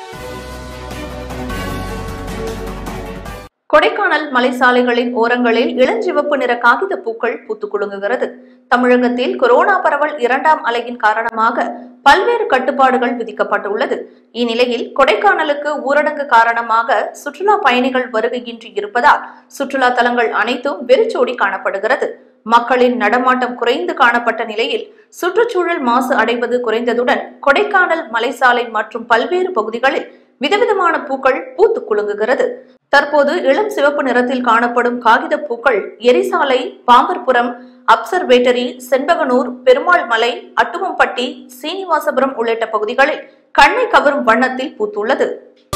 கொடைக்கானல் மலைசாலைகளின் ஓரங்களில் இளஞ்சிவப்பு நிற காகித பூக்கள் பூத்துக் குலுங்குகிறது தமிழகத்தில் கொரோனா பரவல் இரண்டாம் அலையின் காரணமாக பல்வேறு கட்டுப்பாடுகள் விதிக்கப்பட்டுள்ளது இந்நிலையில் கொடைக்கானலுக்கு ஊரடங்கு காரணமாக சுற்றுலா பயணிகள் வருகையின்றி இருப்பதால் சுற்றுலா தலங்கள் அனைத்தும் வெறிச்சோடி காணப்படுகிறது மக்களின் நடமாட்டம் குறைந்து காணப்பட்ட நிலையில் சுற்றுச்சூழல் மாசு அடைவது குறைந்ததுடன் கொடைக்கானல் மலைசாலை மற்றும் பல்வேறு பகுதிகளில் விதவிதமான பூக்கள் பூத்து குலுங்குகிறது தற்போது இளம் சிவப்பு நிறத்தில் காணப்படும் காகித பூக்கள் எரிசாலை பாம்பர்புரம் அப்சர்வேட்டரி செண்பகனூர் பெருமாள் மலை அட்டுவம்பட்டி சீனிவாசபுரம் உள்ளிட்ட பகுதிகளில் கண்ணை கவரும் வண்ணத்தில் பூத்துள்ளது